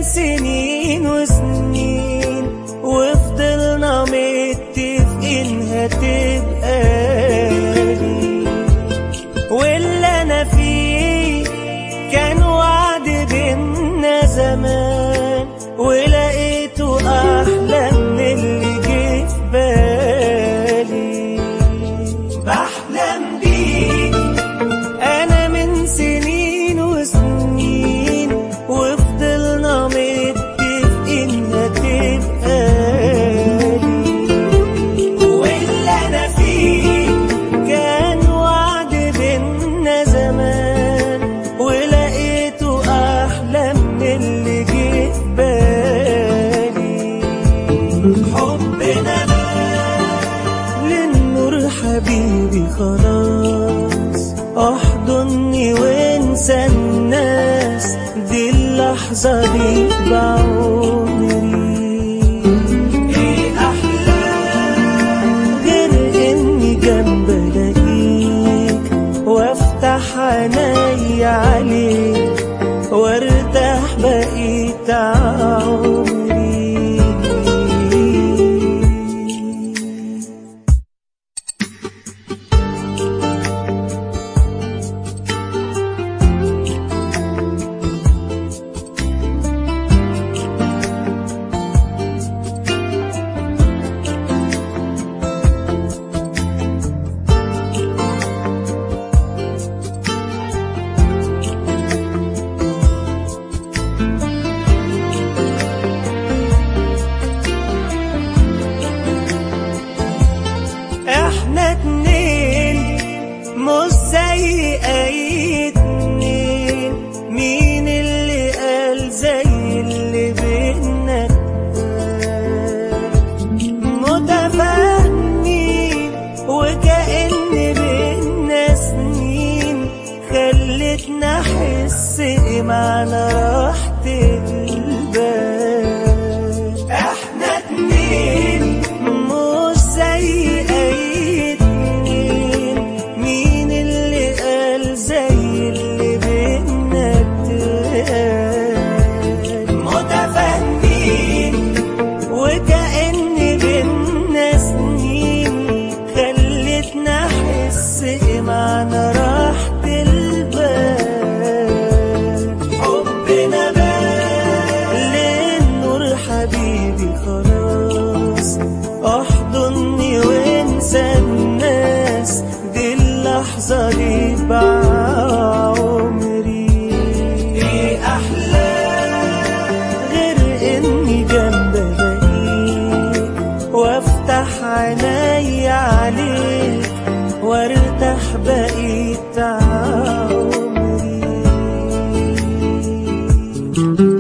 سنين وسنين وفضلنا متفقين هتبقى لي واللي انا فيه كان وعد بينا زمان ولقيته احلى من اللي جه في بالي بحلم بيك انا من سنين وسنين وفضلنا متفقين هتبقى لي واللي انا فيه كان وعد بينا زمان ولقيته احلى من اللي جه في بالي حبنا للنور حبيبي خلاص احضني وانسى الناس دي اللحظة دي بعمري ايه احلى غير اني جنب الاقيك وافتح عيني عليك وارتاح بقيت عمري احنا اتنين مش زي اي اتنين مين اللي قال زي اللي بينا متفاهمين وكأن بينا سنين خلتنا احس معنى راحة البال احنا اتنين مش زي اي اتنين مين اللي قال زي اللي بينا اتقال متفاهمين وكأن بينا سنين خلتنا احس معنى راحة البال حبنا بال للنور حبيبي خلاص احضني وانسى الناس دي اللحظة دي بعمري ايه احلى غير اني جنب الاقيك وافتح عيني عليك وارتاح بقيت عمري